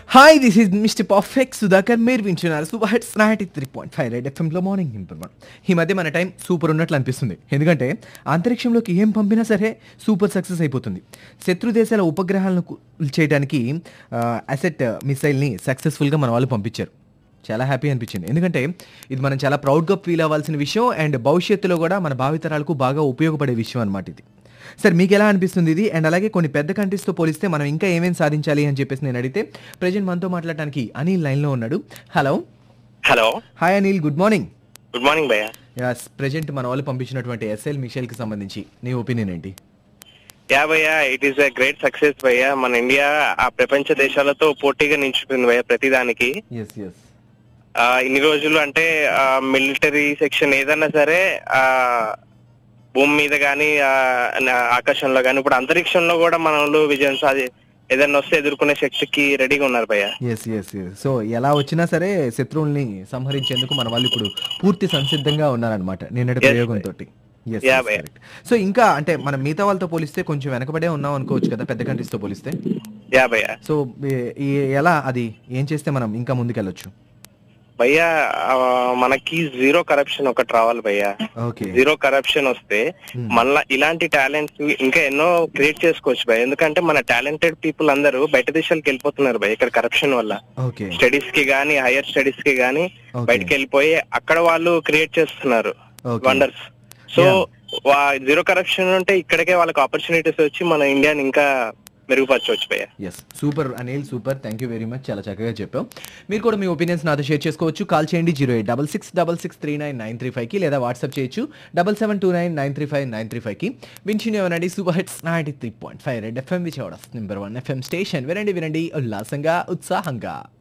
Hi this is mister perfect Sudhakar మీరు వింటున్నారు super hits ninety three point five red ఎఫ్ఎంలో morning number one ఈ మధ్య మన టైం సూపర్ ఉన్నట్లు అనిపిస్తుంది ఎందుకంటే అంతరిక్షంలోకి ఏం పంపినా సరే సూపర్ సక్సెస్ అయిపోతుంది శత్రు దేశాల ఉపగ్రహాలను కు- చేయడానికి అసెట్ మిసైల్ని సక్సెస్ఫుల్గా మన వాళ్ళు పంపించారు చాలా హ్యాపీ అనిపించింది ఎందుకంటే ఇది మనం చాలా ప్రౌడ్గా ఫీల్ అవ్వాల్సిన విషయం అండ్ భవిష్యత్తులో కూడా మన భావితరాలకు బాగా ఉపయోగపడే విషయం అనమాట ఇది సార్ మీకు ఎలా అనిపిస్తుంది ఇది అండ్ అలాగే కొన్ని పెద్ద కంట్రీస్తో పోలిస్తే మనం ఇంకా ఏమేం సాధించాలి అని చెప్పేసి నేను అడిగితే ప్రజెంట్ మనతో మాట్లాడడానికి అనిల్ లైన్లో ఉన్నాడు hello hello hi Anil good morning good morning భయ్య యస్ ప్రజెంట్ మన వాళ్ళు పంపించినటువంటి ఎస్ఎల్ మిషెల్కి సంబంధించి నీ ఒపీనియన్ ఏంటి యా భయ్య it is a great success భయ్య మన ఇండియా ఆ ప్రపంచ దేశాలతో పోటీగా నిలిచిపోయింది భయ్య ప్రతిదానికి ఎస్ ఎస్ ఆ, ఇన్ని రోజులు అంటే మిలిటరీ సెక్షన్ ఏదన్నా సరే ఆ భూమి మీద కానీ ఆకాశంలో కానీ ఇప్పుడు అంతరిక్షంలో కూడా మన వాళ్ళు విజయం సాధి ఏదన్నా వస్తే ఎదుర్కొనే శక్తికి రెడీగా ఉన్నారు భయ్య ఎస్ ఎస్ ఎస్ సో ఎలా వచ్చినా సరే శత్రువుల్ని సంహరించేందుకు మన వాళ్ళు ఇప్పుడు పూర్తి సంసిద్ధంగా ఉన్నారనమాట నిన్నటి Yes, ప్రయోగంతో Yeah, భయ్యా. సో ఇంకా అంటే మనం మిగతా వాళ్ళతో పోలిస్తే కొంచెం వెనకబడే ఉన్నాం అనుకోవచ్చు కదా పెద్ద కంట్రీస్తో పోలిస్తే యా భయ్య సో ఏ- ఈ- ఎలా అది ఏం చేస్తే మనం ఇంకా ముందుకెళ్ళొచ్చు భయ్య ఆ, మనకి జీరో కరప్షన్ ఒకటి రావాలి భయ్య ఓకే జీరో కరప్షన్ వస్తే మళ్ళా ఇలాంటి టాలెంట్స్ ఇంకా ఎన్నో క్రియేట్ చేసుకోవచ్చు భయ్ ఎందుకంటే మన టాలెంటెడ్ పీపుల్ అందరూ బయట దేశాలకు వెళ్ళిపోతున్నారు భయ్ ఇక్కడ కరప్షన్ వల్ల ఓకే స్టడీస్ కి గానీ హైయర్ స్టడీస్ కి గానీ Okay. బయటకు వెళ్ళిపోయి అక్కడ వాళ్ళు క్రియేట్ చేస్తున్నారు Okay. Wonders so zero corruption ఉంటే ఇక్కడికే వాళ్ళకి ఆపర్చునిటీస్ వచ్చి మన ఇండియాని ఇంకా మెరుగుపరచవచ్చు భయ్య yes super Anil super thank you very much చాలా చక్కగా చెప్పావు మీరు కూడా మీ ఒపీనియన్స్ నాతో షేర్ చేసుకోవచ్చు కాల్ చేయండి zero eight double six double six three nine nine three ఫైవ్కి లేదా వాట్సాప్ చేయొచ్చు double seven two nine nine three five nine three ఫైవ్కి వింటునే వినండి super hits ninety three point five red F M Vijayawada number one F M station వినండి వినండి ఉల్లాసంగా ఉత్సాహంగా